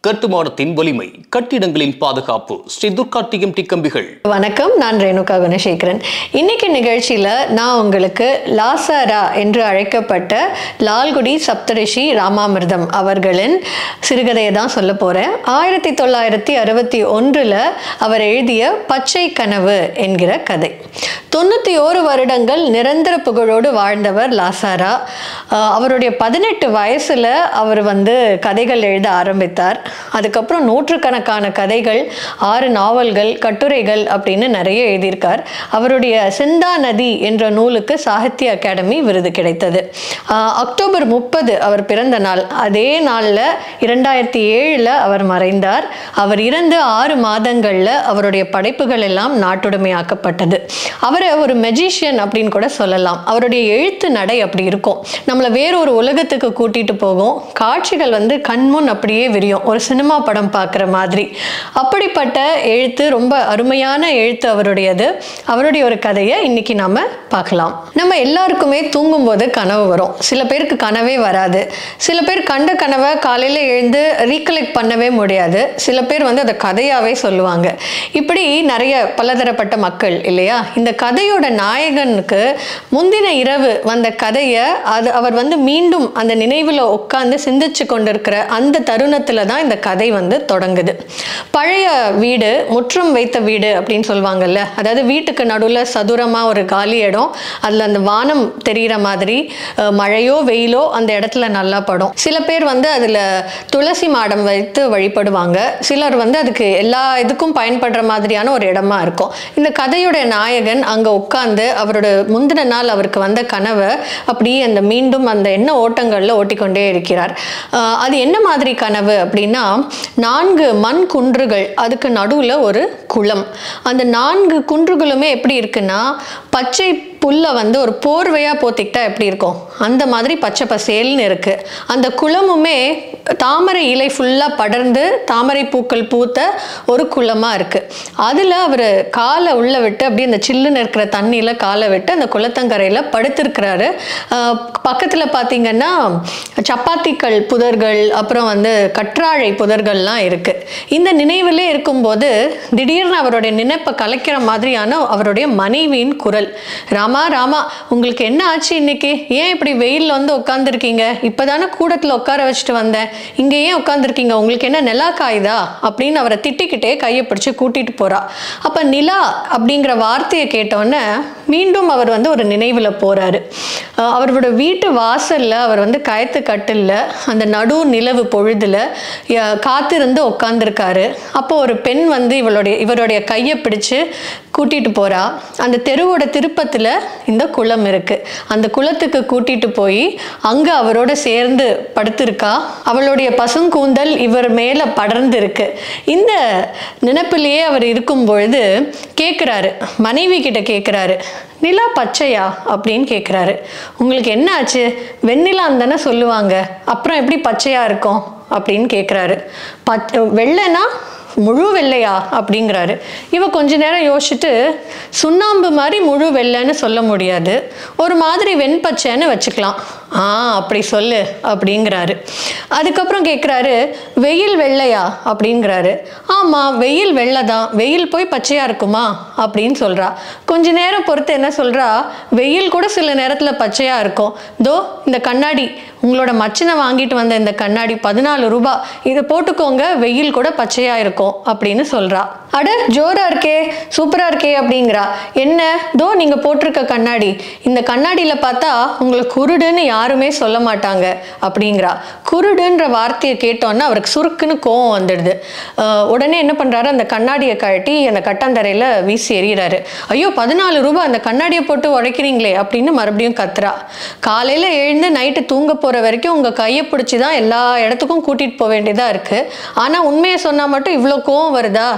கட்டுமானத்தின் வலிமை கட்டிடங்களின் பாதுகாப்பு ஸ்ரீ துர்கா டிஎம்டி கம்பிகள் வணக்கம் நான் ரேணுகா குணசேகரன் இன்னைக்கு நிகழ்ச்சியில் நான் உங்களுக்கு லாசாரா என்று அழைக்கப்பட்ட லால்குடி சப்தரிஷி ராமாமிர்தம் அவர்களின் சிறுகதையை தான் சொல்ல போகிறேன் ஆயிரத்தி தொள்ளாயிரத்தி அறுபத்தி ஒன்றில் அவர் எழுதிய பச்சை கனவு என்கிற கதை தொண்ணூற்றி ஓரு வருடங்கள் நிரந்தர புகழோடு வாழ்ந்தவர் லாசாரா ஆஹ் அவருடைய பதினெட்டு வயசில் அவர் வந்து கதைகள் எழுத ஆரம்பித்தார் அதுக்கப்புறம் நூற்றுக்கணக்கான கதைகள் ஆறு நாவல்கள் கட்டுரைகள் அப்படின்னு நிறைய எழுதியிருக்கார் அவருடைய சிந்தா நதி என்ற நூலுக்கு சாகித்ய அகாடமி விருது கிடைத்தது ஆஹ் அக்டோபர் முப்பது அவர் பிறந்த நாள் அதே நாளில் இரண்டாயிரத்தி ஏழில் அவர் மறைந்தார் அவர் இறந்து ஆறு மாதங்களில் அவருடைய படைப்புகள் எல்லாம் நாட்டுடைமையாக்கப்பட்டது அவரை ஒரு மெஜிஷியன் அப்படின்னு கூட சொல்லலாம் அவருடைய எழுத்து நடை அப்படி இருக்கும் நம்மளை வேறொரு உலகத்துக்கு கூட்டிட்டு போகும் காட்சிகள் வந்து கண்முன் அப்படியே விரியும் ஒரு சினிமா படம் பார்க்குற மாதிரி அப்படிப்பட்ட எழுத்து ரொம்ப அருமையான எழுத்து அவருடையது அவருடைய ஒரு கதையை இன்னைக்கு நாம பார்க்கலாம் நம்ம எல்லாருக்குமே தூங்கும்போது கனவு வரும் சில பேருக்கு கனவே வராது சில பேர் கண்ட கனவை காலையில் எழுந்து ரீகலெக்ட் பண்ணவே முடியாது சில பேர் வந்து அதை கதையாகவே சொல்லுவாங்க இப்படி நிறைய பலதரப்பட்ட மக்கள் இல்லையா இந்த கதையோட நாயகனுக்கு முந்தின இரவு வந்த கதையை அது அவர் வந்து மீண்டும் அந்த நினைவில் உட்காந்து சிந்திச்சு கொண்டிருக்கிற அந்த தருணத்தில் தான் இந்த கதை வந்து தொடங்குது பழைய வீடு முற்றம் வைத்த வீடு அப்படின்னு சொல்லுவாங்கல்ல அதாவது வீட்டுக்கு நடுவில் சதுரமாக ஒரு காலி இடம் அதில் அந்த வானம் தெரிகிற மாதிரி அஹ், மழையோ வெயிலோ அந்த இடத்துல நல்லா படும் சில பேர் வந்து அதில் துளசி மாடம் வைத்து வழிபடுவாங்க சிலர் வந்து அதுக்கு எல்லா இதுக்கும் பயன்படுற மாதிரியான ஒரு இடமா இருக்கும் இந்த கதையோட நாயகன் அங்கே உட்கார்ந்து அவரோட முந்தின நாள் அவருக்கு வந்த கனவை அப்படியே அந்த மீண்டும் அந்த எண்ண ஓட்டங்களில் ஓட்டிக்கொண்டே இருக்கிறார் அஹ், அது என்ன மாதிரி கனவு அப்படின்னா நான்கு மண் குன்றுகள் அதுக்கு நடுவில் ஒரு குளம் அந்த நான்கு குன்றுகளுமே எப்படி இருக்குன்னா பச்சை புல்லை வந்து ஒரு போர்வையாக போத்திக்கிட்டா எப்படி இருக்கும் அந்த மாதிரி பச்சை பசேல்னு இருக்குது அந்த குளமுமே தாமரை இலை ஃபுல்லாக படர்ந்து தாமரை பூக்கள் பூத்த ஒரு குளமாக இருக்குது அதில் அவர் காலை உள்ளே விட்டு அப்படியே அந்த சில்லுன்னு இருக்கிற தண்ணியில் காலை விட்டு அந்த குளத்தங்கரையில் படுத்திருக்கிறாரு பக்கத்தில் பார்த்தீங்கன்னா சப்பாத்திக்கல் புதர்கள் அப்புறம் வந்து கற்றாழை புதர்கள்லாம் இருக்குது இந்த நினைவிலே இருக்கும்போது திடீர்னு அவருடைய நினைப்பை கலைக்கிற மாதிரியான அவருடைய மனைவியின் குரல் ராமா ராமா உங்களுக்கு என்ன ஆச்சு இன்னைக்கு ஏன் இப்படி வெயிலில் வந்து உட்காந்துருக்கீங்க இப்போதானே கூடத்தில் உட்கார வச்சுட்டு வந்தேன் இங்கே ஏன் உட்காந்துருக்கீங்க உங்களுக்கு என்ன நிலா காயுதா அப்படின்னு அவரை திட்டிக்கிட்டே கையை பிடிச்சி கூட்டிட்டு போறா அப்போ நிலா அப்படிங்கிற வார்த்தையை கேட்டோன்னே மீண்டும் அவர் வந்து ஒரு நினைவில் போறாரு அஹ் அவரோட வீட்டு வாசல்ல அவர் வந்து கயத்து கட்டில்ல அந்த நடு நிலவு பொழுதுல ய- காத்திருந்து உட்காந்துருக்காரு அப்போ ஒரு பெண் வந்து இவளுடைய இவருடைய கையை பிடிச்சு கூட்டிட்டு போறா அந்த தெருவோட திருப்பத்துல இந்த குளம் இருக்கு அந்த குளத்துக்கு கூட்டிட்டு போய் அங்க அவரோட சேர்ந்து படுத்திருக்கா அவளுடைய பசுங்கூந்தல் இவர் மேல படர்ந்து இருக்கு இந்த நினைப்பிலேயே அவர் இருக்கும் பொழுது கேட்குறாரு மனைவி கிட்ட கேட்குறாரு நிலா பச்சையா அப்படின்னு கேட்குறாரு உங்களுக்கு என்ன ஆச்சு வெண்ணிலான்னு தானே சொல்லுவாங்க அப்புறம் எப்படி பச்சையா இருக்கும் அப்படின்னு கேட்குறாரு பச் வெள்ளைனா முழு வெள்ளையா அப்படிங்கிறாரு இவ கொஞ்ச நேரம் யோசிச்சுட்டு சுண்ணாம்பு மாதிரி முழு வெள்ளைன்னு சொல்ல முடியாது ஒரு மாதிரி வெண்பச்சைன்னு வச்சுக்கலாம் ஆ அப்படி சொல்லு அப்படிங்கிறாரு அதுக்கப்புறம் கேட்குறாரு வெயில் வெள்ளையா அப்படிங்கிறாரு ஆமாம் வெயில் வெள்ளை தான் வெயில் போய் பச்சையாக இருக்குமா அப்படின்னு சொல்கிறா கொஞ்ச நேரம் பொறுத்து என்ன சொல்கிறா வெயில் கூட சில நேரத்தில் பச்சையாக இருக்கும் தோ இந்த கண்ணாடி உங்களோட மச்சனை வாங்கிட்டு வந்த இந்த கண்ணாடி பதினாலு ரூபாய் இதை போட்டுக்கோங்க வெயில் கூட பச்சையா இருக்கும் அப்படின்னு சொல்றா அட ஜோரா இருக்கே சூப்பரா இருக்கே அப்படிங்கிறா என்ன தோ நீங்க போட்டிருக்க கண்ணாடி இந்த கண்ணாடியில பார்த்தா உங்களை குருடுன்னு யாருமே சொல்ல மாட்டாங்க அப்படிங்கிறா குருடுன்ற வார்த்தையை கேட்டோன்னா அவருக்கு சுருக்குன்னு கோவம் வந்துடுது ஆஹ் உடனே என்ன பண்றாரு அந்த கண்ணாடியை கழட்டி அந்த கட்டாந்தரையில வீசி எறிகிறாரு ஐயோ பதினாலு ரூபாய் அந்த கண்ணாடியை போட்டு உடைக்கிறீங்களே அப்படின்னு மறுபடியும் கத்துறா காலையில எழுந்து நைட்டு தூங்க போற வரைக்கும் உங்க கையை பிடிச்சி தான் எல்லா இடத்துக்கும் கூட்டிட்டு போக வேண்டியதா இருக்கு ஆனா உண்மையை சொன்னா மட்டும் இவ்வளோ கோவம் வருதா இந்த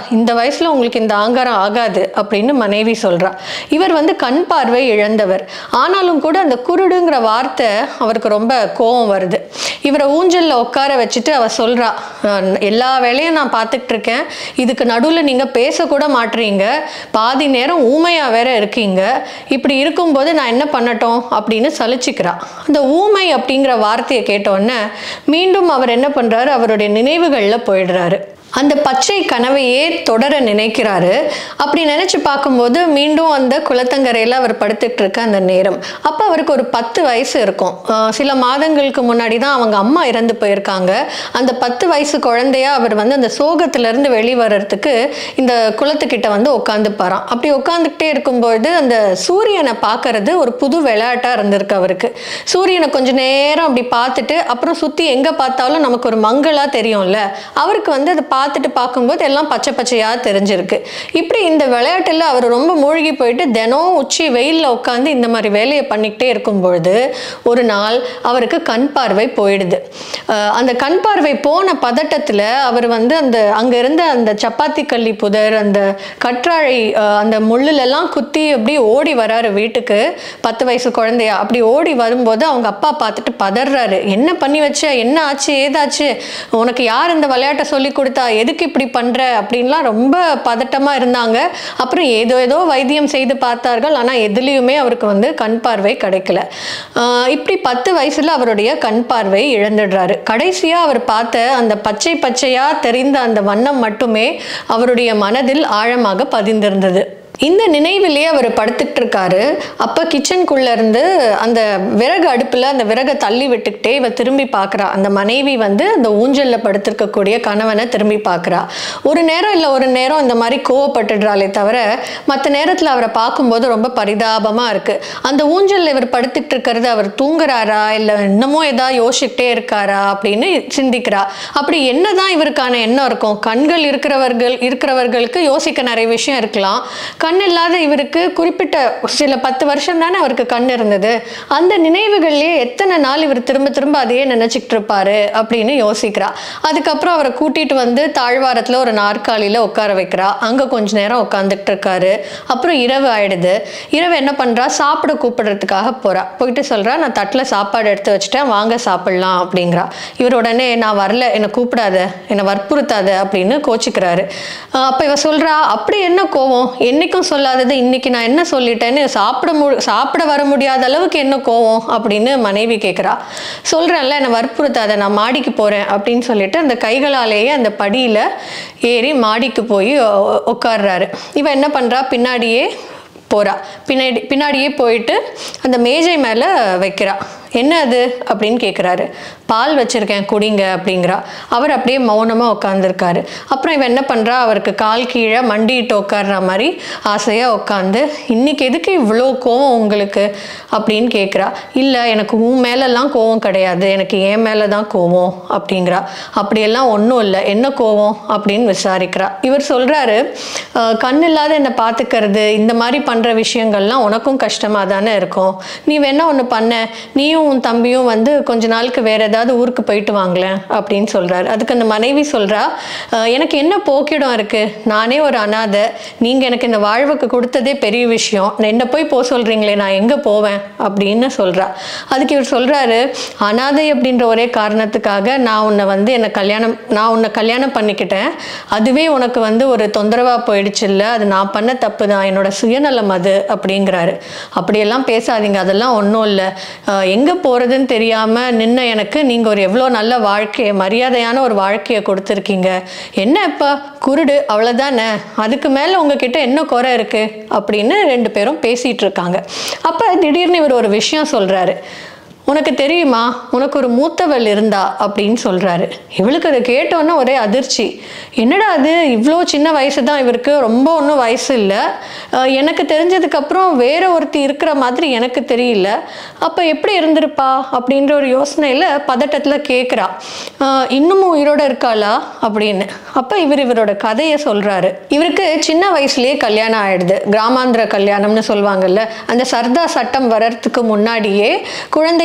வயசுல உங்களுக்கு இந்த ஆங்காரம் ஆகாது அப்படின்னு மனைவி சொல்றா இவர் வந்து கண் பார்வை இழந்தவர் ஆனாலும் கூட அந்த குருடுங்கிற வார்த்தை அவருக்கு ரொம்ப கோபம் வருது இவரை ஊஞ்சல்ல உட்கார வச்சுட்டு அவ சொல்றா "அஹ், எல்லா வேலையும் நான் பார்த்துக்கிட்டு இருக்கேன் இதுக்கு நடுவில் நீங்க பேசக்கூட மாட்றீங்க பாதி நேரம் ஊமையா வேற இருக்கீங்க இப்படி இருக்கும்போது நான் என்ன பண்ணட்டும் அப்படின்னு சலிச்சுக்கிறா அந்த ஊமை அப்படிங்கிற வார்த்தையை கேட்டோன்னே மீண்டும் அவர் என்ன பண்றாரு அவருடைய நினைவுகள்ல போயிடுறாரு அந்த பச்சை கனவையே தொடர நினைக்கிறாரு அப்படி நினைச்சு பார்க்கும்போது மீண்டும் அந்த குளத்தங்கரையில் அவர் படுத்துட்டு இருக்க அந்த நேரம் அப்போ அவருக்கு ஒரு பத்து வயசு இருக்கும் ஆஹ் சில மாதங்களுக்கு முன்னாடி தான் அவங்க அம்மா இறந்து போயிருக்காங்க அந்த பத்து வயசு குழந்தையா அவர் வந்து அந்த சோகத்திலிருந்து வெளிவரத்துக்கு இந்த குளத்துக்கிட்ட வந்து உட்காந்துப்பாராம் அப்படி உட்காந்துக்கிட்டே இருக்கும்போது அந்த சூரியனை பார்க்கறது ஒரு புது விளையாட்டாக இருந்திருக்கு அவருக்கு சூரியனை கொஞ்ச நேரம் அப்படி பார்த்துட்டு அப்புறம் சுற்றி எங்கே பார்த்தாலும் நமக்கு ஒரு மங்கலாக தெரியும்ல அவருக்கு வந்து அதை பார்த்துட்டு பார்க்கும்போது எல்லாம் பச்சை பச்சையாக தெரிஞ்சிருக்கு இப்படி இந்த விளையாட்டில் அவர் ரொம்ப மூழ்கி போயிட்டு தினம் உச்சி வெயிலில் உட்காந்து இந்த மாதிரி வேலையை பண்ணிக்கிட்டே இருக்கும் பொழுது ஒரு நாள் அவருக்கு கண் பார்வை போயிடுது அஹ் அந்த கண் பார்வை போன பதட்டத்தில் அவர் வந்து அந்த அங்கே இருந்த அந்த சப்பாத்தி கள்ளி புதர் அந்த கற்றாழை அஹ் அந்த முள்ளுலெல்லாம் குத்தி அப்படி ஓடி வராரு வீட்டுக்கு பத்து வயசு குழந்தையா அப்படி ஓடி வரும்போது அவங்க அப்பா பார்த்துட்டு பதறாரு என்ன பண்ணி வச்ச என்ன ஆச்சு ஏதாச்சு உனக்கு யார் இந்த விளையாட்டை சொல்லி கொடுத்தா எதுக்கு இப்படி பண்ற அப்படின்லாம் ரொம்ப பதட்டமா இருந்தாங்க அப்புறம் ஏதோ ஏதோ வைத்தியம் செய்து பார்த்தார்கள் ஆனால் எதுலேயுமே அவருக்கு வந்து கண் பார்வை கிடைக்கல ஆஹ் இப்படி பத்து வயசுல அவருடைய கண் பார்வை இழந்துடுறாரு கடைசியா அவர் பார்த்த அந்த பச்சை பச்சையா தெரிந்த அந்த வண்ணம் மட்டுமே அவருடைய மனதில் ஆழமாக பதிந்திருந்தது இந்த நினைவிலேயே அவர் படுத்துட்டு இருக்காரு அப்போ கிச்சனுக்குள்ள இருந்து அந்த விறகு அடுப்பில் அந்த விறகை தள்ளி விட்டுக்கிட்டே இவ திரும்பி பார்க்குறா அந்த மனைவி வந்து அந்த ஊஞ்சலில் படுத்திருக்கக்கூடிய கணவனை திரும்பி பார்க்குறா ஒரு நேரம் இல்லை ஒரு நேரம் இந்த மாதிரி கோவப்பட்டுடுறாளே தவிர மற்ற நேரத்தில் அவரை பார்க்கும்போது ரொம்ப பரிதாபமாக இருக்குது அந்த ஊஞ்சலில் இவர் படுத்துட்டு இருக்கிறது அவர் தூங்குறாரா இல்லை இன்னமும் ஏதாவது யோசிச்சுக்கிட்டே இருக்காரா அப்படின்னு சிந்திக்கிறா அப்படி என்னதான் இவருக்கான எண்ணம் இருக்கும் கண்கள் இருக்கிறவர்கள் இருக்கிறவர்களுக்கு யோசிக்க நிறைய விஷயம் இருக்கலாம் கண் இல்லாத இவருக்கு குறிப்பிட்ட சில பத்து வருஷம் தானே அவருக்கு கண் இருந்தது அந்த நினைவுகள்லயே எத்தனை நாள் இவர் திரும்ப திரும்ப அதையே நினைச்சுக்கிட்டு இருப்பாரு அப்படின்னு யோசிக்கிறா அதுக்கப்புறம் அவரை கூட்டிட்டு வந்து தாழ்வாரத்துல ஒரு நாற்காலியில உட்கார வைக்கிறா அங்க கொஞ்ச நேரம் உட்காந்துட்டு இருக்காரு அப்புறம் இரவு ஆயிடுது இரவு என்ன பண்றா சாப்பிட கூப்பிடுறதுக்காக போறா போயிட்டு சொல்றா நான் தட்டுல சாப்பாடு எடுத்து வச்சுட்டேன் வாங்க சாப்பிடலாம் அப்படிங்கிறா இவர் உடனே நான் வரல என்னை கூப்பிடாத என்னை வற்புறுத்தாத அப்படின்னு கோச்சிக்கிறாரு ஆஹ் அப்ப இவ சொல்றா அப்படி என்ன கோவம் என்னைக்கும் சொல்லாதது இன்னைக்கு நான் என்ன சொல்லிட்டேன்னு சாப்பிட மு சாப்பிட வர முடியாத அளவுக்கு என்ன கோவம் அப்படின்னு மனைவி கேட்குறா சொல்கிறேன்ல என்னை வற்புறுத்தாத நான் மாடிக்கு போகிறேன் அப்படின்னு சொல்லிட்டு அந்த கைகளாலேயே அந்த படியில் ஏறி மாடிக்கு போய் உ- உட்கார்றாரு இவன் என்ன பண்ணுறா பின்னாடியே போறா பின்னாடி பின்னாடியே போயிட்டு அந்த மேஜை மேலே வைக்கிறா என்ன அது அப்படின்னு கேட்குறாரு பால் வச்சிருக்கேன் குடிங்க அப்படிங்கிறா அவர் அப்படியே மௌனமாக உட்காந்துருக்காரு அப்புறம் இவன் என்ன பண்ணுறா அவருக்கு கால் கீழே மண்டிட்டு உட்கார்ற மாதிரி ஆசையாக உட்காந்து இன்னைக்கு எதுக்கு இவ்வளோ கோவம் உங்களுக்கு அப்படின்னு கேட்குறா இல்லை எனக்கு உன் மேலெல்லாம் கோவம் கிடையாது எனக்கு என் மேலே தான் கோவம் அப்படிங்கிறா அப்படியெல்லாம் ஒன்றும் இல்லை என்ன கோவம் அப்படின்னு விசாரிக்கிறா இவர் சொல்கிறாரு கண் இல்லாத என்னை பார்த்துக்கிறது இந்த மாதிரி பண்ணுற விஷயங்கள்லாம் உனக்கும் கஷ்டமாக தானே இருக்கும் நீ வேணா ஒன்று பண்ண நீயும் உன் தம்பியும் வந்து கொஞ்ச நாளுக்கு வேற ஏதாவது ஊருக்கு போயிட்டு வாங்களேன் அப்படின்னு சொல்றாரு அதுக்கு அந்த மனைவி சொல்றா "அஹ், எனக்கு என்ன போக்கிடம் இருக்கு நானே ஒரு அனாதை நீங்க எனக்கு இந்த வாழ்வுக்கு கொடுத்ததே பெரிய விஷயம் நான் என்ன போய் போக சொல்றீங்களே நான் எங்க போவேன் அப்படின்னு சொல்றா அதுக்கு இவர் சொல்றாரு அனாதை அப்படின்ற ஒரே காரணத்துக்காக நான் உன்னை வந்து என்னை கல்யாணம் நான் உன்னை கல்யாணம் பண்ணிக்கிட்டேன் அதுவே உனக்கு வந்து ஒரு தொந்தரவா போயிடுச்சு இல்ல அது நான் பண்ண தப்பு தான் என்னோட சுயநலம் அது அப்படிங்கிறாரு அப்படியெல்லாம் பேசாதீங்க அதெல்லாம் ஒன்றும் இல்லை எங்கே போகிறதுன்னு தெரியாமல் நின்ன எனக்கு நீங்கள் ஒரு எவ்வளோ நல்ல வாழ்க்கையை மரியாதையான ஒரு வாழ்க்கையை கொடுத்துருக்கீங்க என்ன இப்போ குருடு அவ்வளோதானே அதுக்கு மேலே உங்ககிட்ட என்ன குறை இருக்குது அப்படின்னு ரெண்டு பேரும் பேசிகிட்டு இருக்காங்க அப்போ திடீர்னு இவர் ஒரு விஷயம் சொல்கிறாரு உனக்கு தெரியுமா உனக்கு ஒரு மூத்தவள் இருந்தா அப்படின்னு சொல்றாரு இவளுக்கு அதை கேட்டோன்னே ஒரே அதிர்ச்சி என்னடா அது இவ்வளோ சின்ன வயசு தான் இவருக்கு ரொம்ப ஒன்றும் வயசு இல்லை அஹ் எனக்கு தெரிஞ்சதுக்கப்புறம் வேற ஒருத்தி இருக்கிற மாதிரி எனக்கு தெரியல அப்போ எப்படி இருந்திருப்பா அப்படின்ற ஒரு யோசனையில் பதட்டத்தில் கேட்குறா இன்னமும் உயிரோட இருக்காளா அப்படின்னு அப்போ இவர் இவரோட கதையை சொல்றாரு இவருக்கு சின்ன வயசுலயே கல்யாணம் ஆயிடுது கிராமாந்திர கல்யாணம்னு சொல்லுவாங்கல்ல அந்த சர்தா சட்டம் வர்றதுக்கு முன்னாடியே குழந்தை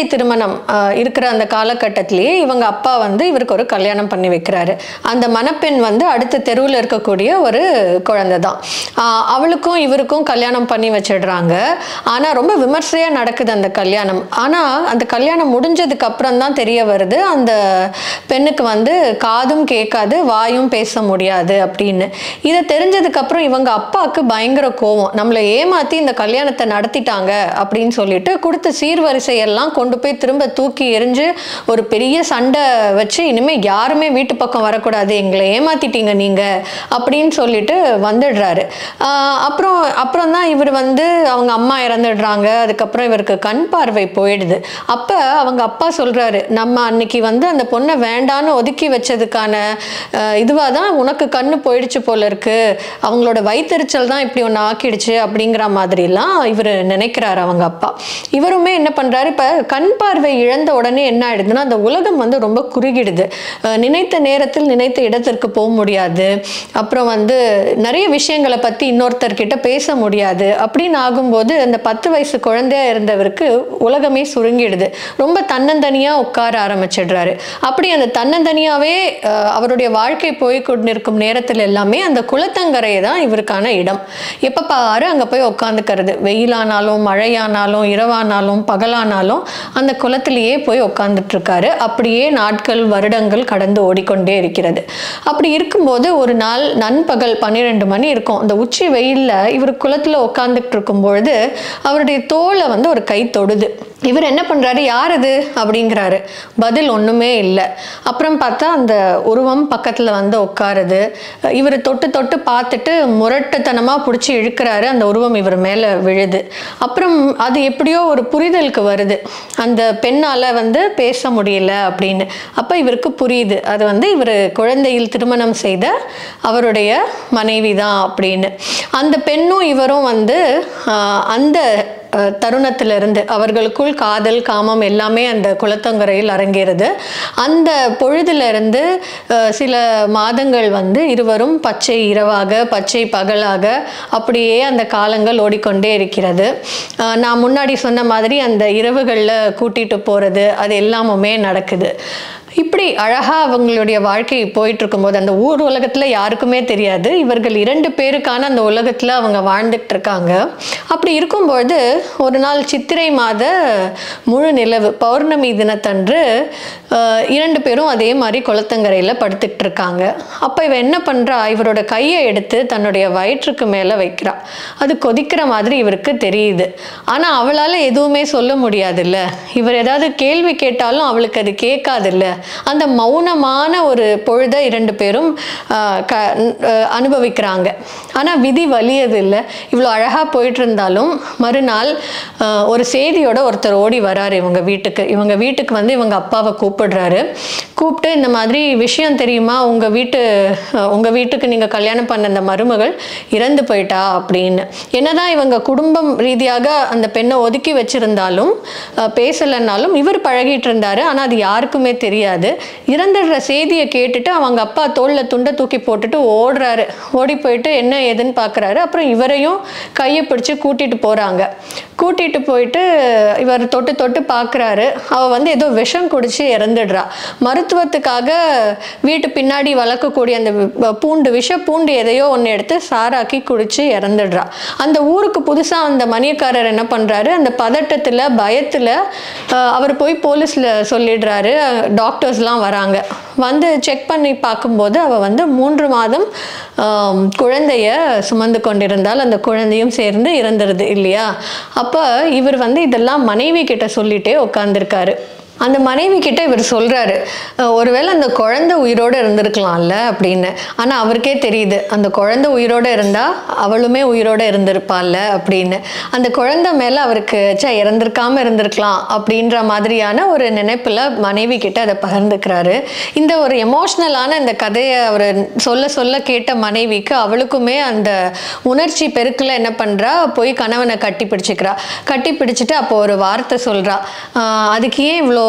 திருமணம் ஆஹ், இருக்கிற அந்த காலகட்டத்திலேயே இவங்க அப்பா வந்து இவருக்கு ஒரு கல்யாணம் பண்ணி வைக்கிறாரு அந்த மணப்பெண் வந்து அடுத்த தெருவில் இருக்கக்கூடிய ஒரு குழந்தை தான் ஆஹ், அவளுக்கும் இவருக்கும் கல்யாணம் பண்ணி வச்சிடுறாங்க ஆனால் ரொம்ப விமர்சையாக நடக்குது அந்த கல்யாணம் ஆனால் அந்த கல்யாணம் முடிஞ்சதுக்கு அப்புறம் தான் தெரிய வருது அந்த பெண்ணுக்கு வந்து காதும் கேட்காது வாயும் பேச முடியாது அப்படின்னு இதை தெரிஞ்சதுக்கு அப்புறம் இவங்க அப்பாவுக்கு பயங்கர கோவம் நம்மளை ஏமாத்தி இந்த கல்யாணத்தை நடத்திட்டாங்க அப்படின்னு சொல்லிட்டு கொடுத்த சீர்வரிசை எல்லாம் கொண்டு போய் திரும்ப தூக்கி எறிஞ்சு ஒரு பெரிய சண்டை வச்சு இனிமே யாருமே வீட்டு பக்கம் வரக்கூடாது எங்களை ஏமாத்திட்டீங்க நீங்க அப்படின்னு சொல்லிட்டு வந்துடுறாரு ஆஹ் அப்புறம் அப்புறம் தான் இவர் வந்து அவங்க அம்மா இறந்துடுறாங்க அதுக்கப்புறம் இவருக்கு கண் பார்வை போயிடுது அப்போ அவங்க அப்பா சொல்றாரு நம்ம அன்னைக்கு வந்து அந்த பொண்ணை வேண்டான்னு ஒதுக்கி வச்சதுக்கான இதுவாக தான் உனக்கு கண்ணு போயிடுச்சு போல இருக்கு அவங்களோட வயித்தெரிச்சல் தான் இப்படி ஒன்று ஆக்கிடுச்சு அப்படிங்கிற மாதிரிலாம் இவர் நினைக்கிறாரு அவங்க அப்பா இவருமே என்ன பண்றாரு இப்போ கண் பார்வை இழந்த உடனே என்ன ஆயிடுதுன்னா அந்த உலகம் வந்து ரொம்ப குறுகிடுது அஹ் நினைத்த நேரத்தில் நினைத்த இடத்திற்கு போக முடியாது அப்புறம் வந்து நிறைய விஷயங்களை பற்றி இன்னொருத்தர்கிட்ட பேச முடியாது அப்படின்னு ஆகும்போது அந்த பத்து வயசு குழந்தையா இருந்தவருக்கு உலகமே சுருங்கிடுது ரொம்ப தன்னந்தனியாக உட்கார ஆரம்பிச்சிடுறாரு அப்படி அந்த தன்னந்தனியாவே அஹ், அவருடைய வாழ்க்கை போய் கொண்டிருக்கும் நேரத்தில் எல்லாமே அந்த குளத்தங்கரை தான் இவருக்கான இடம் எப்போ பாரு அங்கே போய் உட்காந்துக்கிறது வெயிலானாலும் மழையானாலும் இரவானாலும் பகலானாலும் அந்த குளத்திலேயே போய் உட்காந்துட்டு இருக்காரு அப்படியே நாட்கள் வருடங்கள் கடந்து ஓடிக்கொண்டே இருக்கிறது அப்படி இருக்கும்போது ஒரு நாள் நண்பகல் பன்னிரெண்டு மணி இருக்கும் அந்த உச்சி வெயில்ல இவர் குளத்துல உட்காந்துட்டு இருக்கும் பொழுது அவருடைய தோலை வந்து ஒரு கை தொடுது இவர் என்ன பண்றாரு யார் அது அப்படிங்கிறாரு பதில் ஒண்ணுமே இல்லை அப்புறம் பார்த்தா அந்த உருவம் பக்கத்துல வந்து உட்காருது இவர் தொட்டு தொட்டு பார்த்துட்டு முரட்டுத்தனமா பிடிச்சி இழுக்கிறாரு அந்த உருவம் இவர் மேல விழுது அப்புறம் அது எப்படியோ ஒரு புரிதலுக்கு வருது அந்த பெண்ணால வந்து பேச முடியல அப்படின்னு அப்ப இவருக்கு புரியுது அது வந்து இவர் குழந்தையில் திருமணம் செய்த அவருடைய மனைவி தான் அப்படின்னு அந்த பெண்ணும் இவரும் வந்து ஆஹ், அந்த அஹ், தருணத்திலிருந்து அவர்களுக்குள் காதல் காமம் எல்லாமே அந்த குளத்தங்கரையில் அரங்கேறுது அந்த பொழுதிலிருந்து அஹ், சில மாதங்கள் வந்து இருவரும் பச்சை இரவாக பச்சை பகலாக அப்படியே அந்த காலங்கள் ஓடிக்கொண்டே இருக்கிறது அஹ், நான் முன்னாடி சொன்ன மாதிரி அந்த இரவுகளில் கூட்டிட்டு போகிறது அது எல்லாமுமே நடக்குது இப்படி அழகா அவங்களுடைய வாழ்க்கை போயிட்டு இருக்கும்போது அந்த ஊர் உலகத்துல யாருக்குமே தெரியாது இவர்கள் இரண்டு பேருக்கான அந்த உலகத்துல அவங்க வாழ்ந்துட்டு இருக்காங்க அப்படி இருக்கும்பொழுது ஒரு நாள் சித்திரை மாத முழு நிலவு பௌர்ணமி தினத்தன்று ஆஹ், இரண்டு பேரும் அதே மாதிரி குளத்தங்கரையில படுத்துட்டு இருக்காங்க அப்ப இவ என்ன பண்றா இவரோட கையை எடுத்து தன்னுடைய வயிற்றுக்கு மேல வைக்கிறா அது கொதிக்கிற மாதிரி இவருக்கு தெரியுது ஆனா அவளால எதுவுமே சொல்ல முடியாதுல்ல இவர் ஏதாவது கேள்வி கேட்டாலும் அவளுக்கு அது கேட்காதுல்ல அந்த மௌனமான ஒரு பொழுதை இரண்டு பேரும் ஆஹ், க ஆஹ், அனுபவிக்கிறாங்க ஆனா விதி வலியது இல்லை இவ்வளோ அழகா போயிட்டு இருந்தாலும் மறுநாள் ஆஹ், ஒரு செய்தியோட ஒருத்தர் ஓடி வராரு இவங்க வீட்டுக்கு இவங்க வீட்டுக்கு வந்து இவங்க அப்பாவை கூப்பிடுறாரு கூப்பிட்டு இந்த மாதிரி விஷயம் தெரியுமா உங்க வீட்டு ஆஹ், உங்க வீட்டுக்கு நீங்க கல்யாணம் பண்ண அந்த மருமகள் இறந்து போயிட்டா அப்படின்னு என்னதான் இவங்க குடும்பம் ரீதியாக அந்த பெண்ணை ஒதுக்கி வச்சிருந்தாலும் ஆஹ், பேசலைன்னாலும் இவர் பழகிட்டு இருந்தாரு ஆனா அது யாருக்குமே தெரியாது இறந்துடுற செய்தியை கேட்டுட்டு அவங்க அப்பா தோல்ல துண்டை தூக்கி போட்டுட்டு ஓடுறாரு ஓடி போயிட்டு என்ன ஏதுன்னு பார்க்குறாரு அப்புறம் இவரையும் கையை பிடிச்சு கூட்டிட்டு போறாங்க கூட்டிட்டு போயிட்டு இவர் தொட்டு தொட்டு பார்க்குறாரு அவ வந்து ஏதோ விஷம் குடிச்சு இறந்துடுறா மருத்துவத்துக்காக வீட்டு பின்னாடி வளர்க்கக்கூடிய அந்த வி- பூண்டு விஷ பூண்டு எதையோ ஒன்று எடுத்து சாராக்கி குடிச்சு இறந்துடுறா அந்த ஊருக்கு புதுசாக அந்த மணியக்காரர் என்ன பண்ணுறாரு அந்த பதட்டத்தில் பயத்தில் அவர் போய் போலீஸில் சொல்லிடுறாரு டாக்டர்ஸ்லாம் வராங்க வந்து செக் பண்ணி பார்க்கும்போது அவள் வந்து மூன்று மாதம் ஆம், குழந்தைய சுமந்து கொண்டிருந்தால் அந்த குழந்தையும் சேர்ந்து இறந்துருது இல்லையா அப்போ இவர் வந்து இதெல்லாம் மனைவி கிட்ட சொல்லிட்டே உட்காந்துருக்காரு அந்த மனைவி கிட்ட இவர் சொல்றாரு "அஹ், ஒருவேளை அந்த குழந்தை உயிரோட இருந்திருக்கலாம்ல அப்படின்னு ஆனா அவருக்கே தெரியுது அந்த குழந்தை உயிரோட இருந்தா அவளுமே உயிரோட இருந்திருப்பாள்ல அப்படின்னு அந்த குழந்தை மேல அவருக்கு ச்சே இறந்திருக்காம இருந்திருக்கலாம் அப்படின்ற மாதிரியான ஒரு நினைப்புல மனைவி கிட்ட அதை பகிர்ந்துக்கிறாரு இந்த ஒரு எமோஷ்னலான இந்த கதையை அவர் சொல்ல சொல்ல கேட்ட மனைவிக்கு அவளுக்குமே அந்த உணர்ச்சி பெருக்கில் என்ன பண்றா போய் கணவனை கட்டி பிடிச்சிக்கிறா கட்டி பிடிச்சிட்டு அப்போ ஒரு வார்த்தை சொல்றா "ஆஹ், அதுக்கு ஏன் இவ்வளோ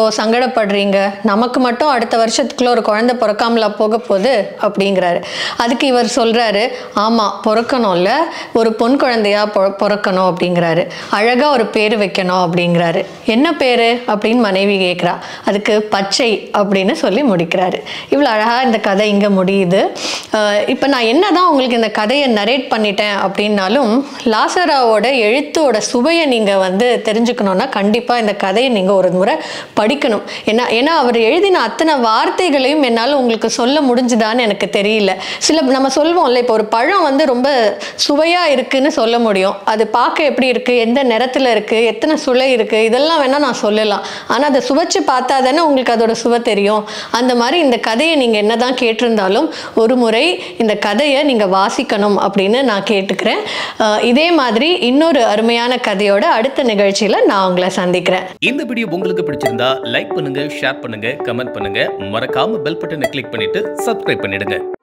சங்கடப்படுறீங்க நமக்கு மட்டும் அடுத்த வருஷத்துக்குள்ள ஒரு குழந்தை பிறக்காமலா போக போகுது அப்படிங்கிறாரு அதுக்கு இவர் சொல்றாரு ஆமா பிறக்கணும்ல ஒரு பொன் குழந்தையா பொ- பிறக்கணும் அப்படிங்கிறாரு அழகா ஒரு பேர் வைக்கணும் அப்படிங்கிறாரு என்ன பேரு அப்படின்னு மனைவி கேட்குறா அதுக்கு பச்சை அப்படின்னு சொல்லி முடிக்கிறாரு இவ்வளோ அழகா இந்த கதை இங்க முடியுது இப்போ நான் என்னதான் உங்களுக்கு இந்த கதையை நரேட் பண்ணிட்டேன் அப்படின்னாலும் லாசராவோட எழுத்தோட சுவையை நீங்க வந்து தெரிஞ்சுக்கணும்னா கண்டிப்பா இந்த கதையை நீங்க ஒரு முறை படிக்கணும் ஏன்னா ஏன்னா அவர் எழுதின அத்தனை வார்த்தைகளையும் என்னால் உங்களுக்கு சொல்ல முடிஞ்சுதான்னு எனக்கு தெரியல சில நம்ம சொல்வோம்ல இப்போ ஒரு பழம் வந்து ரொம்ப சுவையா இருக்குன்னு சொல்ல முடியும் அது பார்க்க எப்படி இருக்கு எந்த நிறத்துல இருக்கு எத்தனை சுளை இருக்கு இதெல்லாம் வேணா நான் சொல்லலாம் ஆனா அதை சுவைச்சு பார்த்தா தானே உங்களுக்கு அதோட சுவை தெரியும் அந்த மாதிரி இந்த கதையை நீங்க என்னதான் கேட்டிருந்தாலும் ஒரு முறை இந்த கதையை நீங்க வாசிக்கணும் அப்படின்னு நான் கேட்டுக்கிறேன் அஹ் இதே மாதிரி இன்னொரு அருமையான கதையோட அடுத்த நிகழ்ச்சியில நான் உங்களை சந்திக்கிறேன் இந்த வீடியோ உங்களுக்கு பிடிச்சிருந்தா லைக் பண்ணுங்க ஷேர் பண்ணுங்க கமெண்ட் பண்ணுங்க மறக்காம பெல் பட்டனை கிளிக் பண்ணிட்டு சப்ஸ்கிரைப் பண்ணிடுங்க